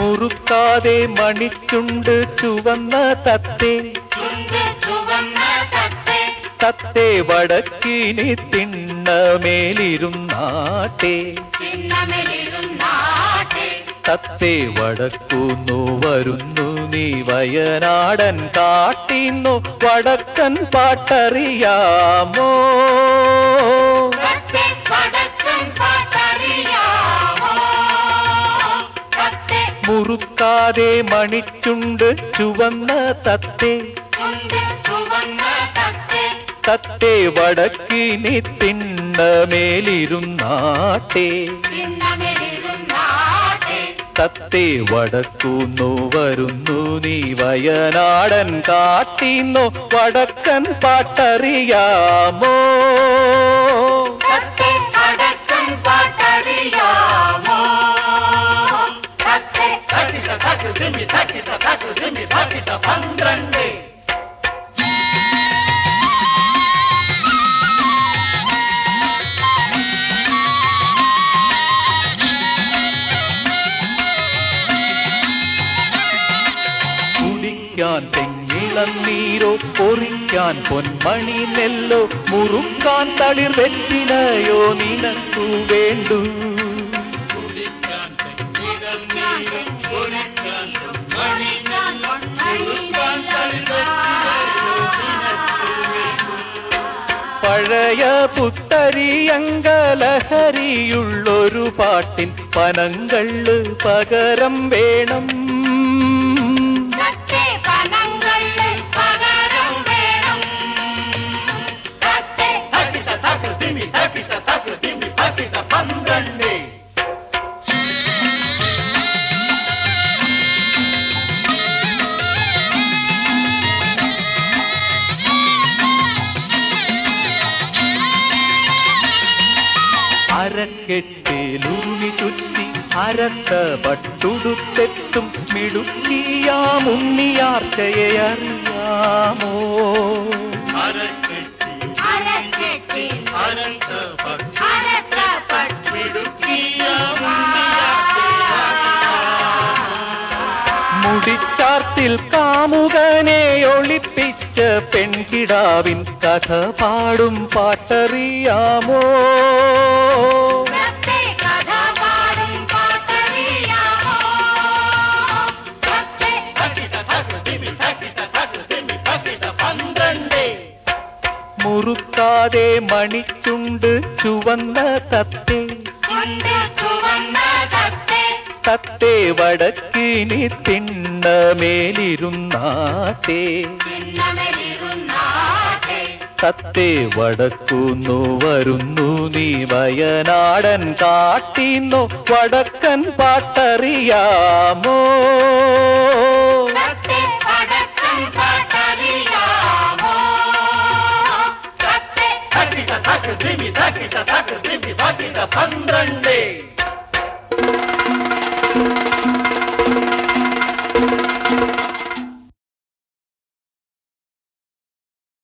മുറുക്കാതെ മണിച്ചുണ്ട് ചുവന്ന തത്തേ ചുണ്ട് ചുവന്ന തത്തേ തത്തേ വടക്കിനി തിണ്ണമേലിരുന്നാട്ടെ ചിന്നമേലിരുന്നാട്ടെ തത്തേ വടക്കുന്നു വരുന്നു നീ വയനാടൻ കാട്ടിന്നു വടക്കൻ പാട്ടറിയാമോ തത്തേ വടക്കൻ പാട്ടറിയാമോ തത്തേ മുറുക്കാതെ മണിച്ചുണ്ട് ചുവന്ന തത്തേ ചുണ്ട് ചുവന്ന തത്തേ തത്തേ വടക്കിനി തിണ്ണമേലിരുന്നാട്ടെ ചിന്നമേലിരുന്നാട്ടെ തത്തേ വടക്കുന്നു വരുന്നു നീ വയനാടൻ കാട്ടിന്നു വടക്കൻ പാട്ടറിയാമോ തത്തേ വടക്കൻ പാട്ടറിയാമോ തത്തേ പന്ത്രണ്ട് കുടിക്കാൻ തെങ്ങിളം നീരോ പൊറിക്കാൻ പൊന്മണി നെല്ലോ മുറുക്കാൻ തളിർ വെറ്റിനയോ നിനക്കു വേണ്ടു പഴയ പുത്തരിയങ്കലഹരിയുള്ളൊരു പാട്ടിൻ പനങ്കള്ള് പകരം വേണം തത്തേ പനങ്ങളിൽ പകരം വേണം തത്തേ പന്ത്രണ്ട് അരക്കെട്ടിലുരുളി ചുറ്റി അരത്ത പട്ടുടുത്തെത്തും മിടുക്കിയാമുണ്ണിയാർച്ചയെ അറിയാമോ അരക്കെട്ടിൽ അരക്കപ്പെട്ടു മുടിച്ചാർത്തിൽ കാമുകനെ ഒളിപ്പിച്ച പെൺകിടാവിൻ കഥ പാടും പാട്ടറിയാമോ തത്തേ കഥ പാടും പാട്ടറിയാമോ തത്തേ പന്ത്രണ്ട് മുറുക്കാതെ മണിച്ചുണ്ട് ചുവന്ന തത്തേ ചുണ്ട് ചുവന്ന തത്തേ തത്തേ വടക്കിനി തിണ്ണമേലിരുന്നാട്ടെ ചിന്നമേലിരുന്നാട്ടെ തത്തേ വടക്കുന്നു വരുന്നു നീ വയനാടൻ കാട്ടിന്നു വടക്കൻ പാട്ടറിയാമോ തത്തേ വടക്കൻ പാട്ടറിയാമോ തത്തേ പന്ത്രണ്ട്